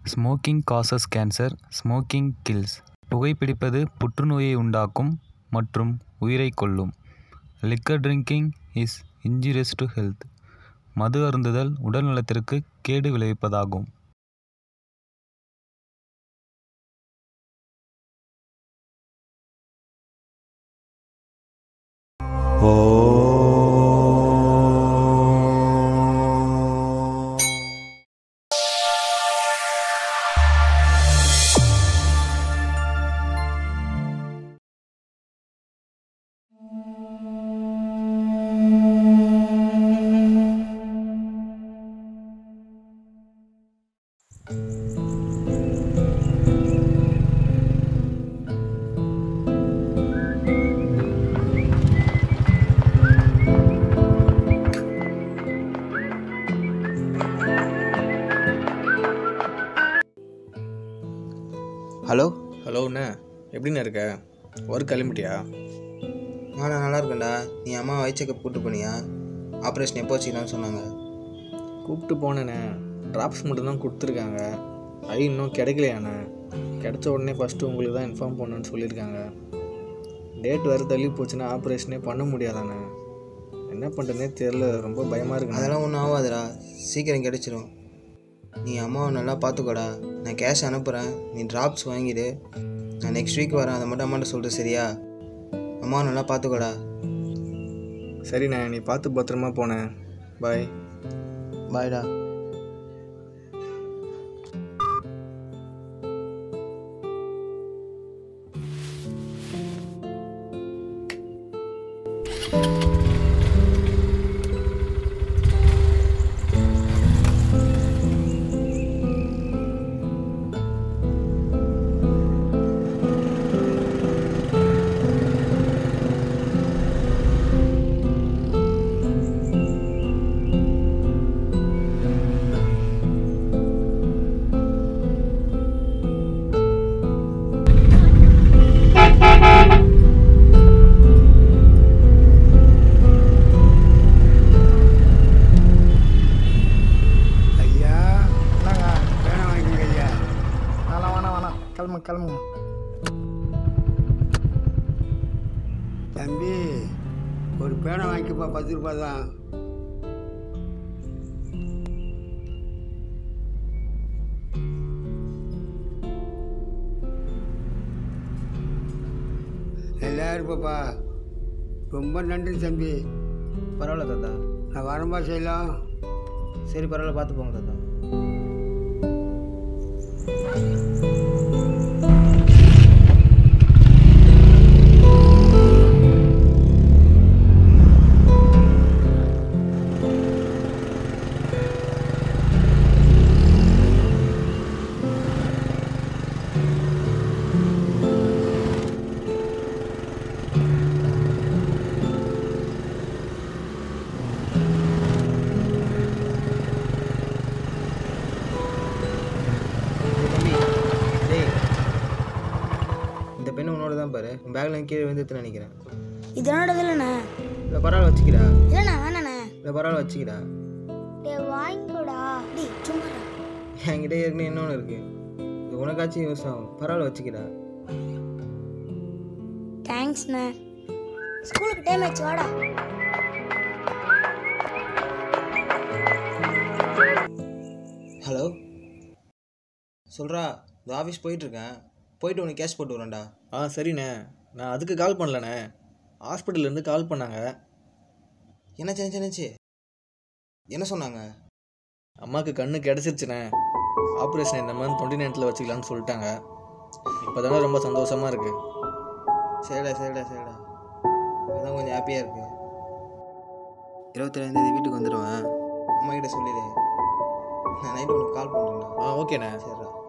Smoking causes cancer smoking kills புகைப்பிடிப்பது புற்றுநோயை உண்டாக்கும் மற்றும் உயிரைக் கொல்லும் liquor drinking is injurious to health மது அருந்துதல் உடல் நலத்திற்கு கேடு விளைவிப்பதாகும் ஹலோ ஹலோ அண்ணே எப்படிண்ணே இருக்க ஒர்க் கிளம்பிட்டியா ஆ நான் நல்லா இருக்கேன்டா நீ அம்மா வயிறு செக்கப் கூப்பிட்டு போனியா ஆப்ரேஷன் எப்போ வச்சுக்கலாம்னு சொன்னாங்க கூப்பிட்டு போனேண்ணே ட்ராப்ஸ் மட்டும் தான் கொடுத்துருக்காங்க ஐ இன்னும் கிடைக்கலையாண்ணே கிடைச்ச உடனே ஃபஸ்ட்டு உங்களுக்கு தான் இன்ஃபார்ம் பண்ணணும்னு சொல்லியிருக்காங்க டேட் வேறு தள்ளி போச்சுன்னா ஆப்ரேஷனே பண்ண முடியாதாண்ணே என்ன பண்ணுறதுனே தெரில ரொம்ப பயமாக இருக்குண்ணே அதெல்லாம் ஒன்றும் ஆகாதுடா சீக்கிரம் கிடைச்சிரும் நீ அம்மாவை நல்லா பார்த்துக்கோடா நான் கேஷ் அனுப்புகிறேன் நீ ட்ராப்ஸ் வாங்கிடு நான் நெக்ஸ்ட் வீக் வரேன் அதை மட்டும் அம்மாட்ட சொல்கிறேன் சரியா அம்மாவை நல்லா பார்த்துக்கோடா சரிண்ணே நீ பார்த்து பத்திரமா போனேன் பாய் பாய்டா ஐயா என்னங்க வேணாம் வாங்கிக்கோங்க ஐயா வேணாம் வேணாம் வேணாம் கிளம்பு கிளம்புங்க தம்பி ஒரு பேனை வாங்கிக்கப்பா பத்து ரூபாய் தான் நல்லா இருப்பப்பா ரொம்ப நன்றி தம்பி பரவாயில்ல தாத்தா நான் வரம்பா செய்யலாம் சரி பரவாயில்ல பார்த்து போங்க தாத்தா டேய் தம்பி டேய் இந்த பெண்ணு உன்னோட தான் பாரு உன் பேக்கில் கீழே விழுந்துட்டு நினைக்கிறேன் இதனோடது இல்லைண்ணே இல்லை பரவாயில்ல வச்சுக்கிடா இல்லைண்ணா வேணாண்ணே இல்லை பரவாயில்ல வச்சுக்கிடா டே வாங்கிக்கூடா டி சும்மா இரு. என்கிட்ட ஏற்கனவே இன்னொன்று இருக்கு இது உனக்காச்சும் யூஸ் ஆகும் பரவாயில்ல வச்சுக்கிடா தேங்க்ஸ்ண்ணே ஸ்கூலுக்கு டைம் ஆச்சு வாடா ஹலோ சொல்கிறா இந்த ஆஃபீஸ் போயிட்டுருக்கேன் போயிட்டு உனக்கு கேஷ் போட்டு வரேன்டா ஆ சரிண்ணே நான் அதுக்கு கால் பண்ணலண்ணே ஹாஸ்பிட்டல்லேருந்து கால் பண்ணாங்க என்னாச்சு என்னாச்சு என்னாச்சு என்ன சொன்னாங்க அம்மாவுக்கு கண்ணு கிடச்சிருச்சுண்ணே ஆப்ரேஷன் இந்த மாதிரி டுவெண்ட்டி நைன்த்தில் வச்சுக்கலான்னு சொல்லிட்டாங்க இப்போ தானே ரொம்ப சந்தோஷமாக இருக்குது சரிடா சரிடா சரிடா அதான் கொஞ்சம் ஹாப்பியாக இருக்கு இருபத்தி ரெண்டாந்தேதி வீட்டுக்கு வந்துடுவேன் அம்மா கிட்ட சொல்லிடு நான் நைட்டு உனக்கு கால் பண்ணுறேன்டா ஆ ஓகேண்ணே சரிடா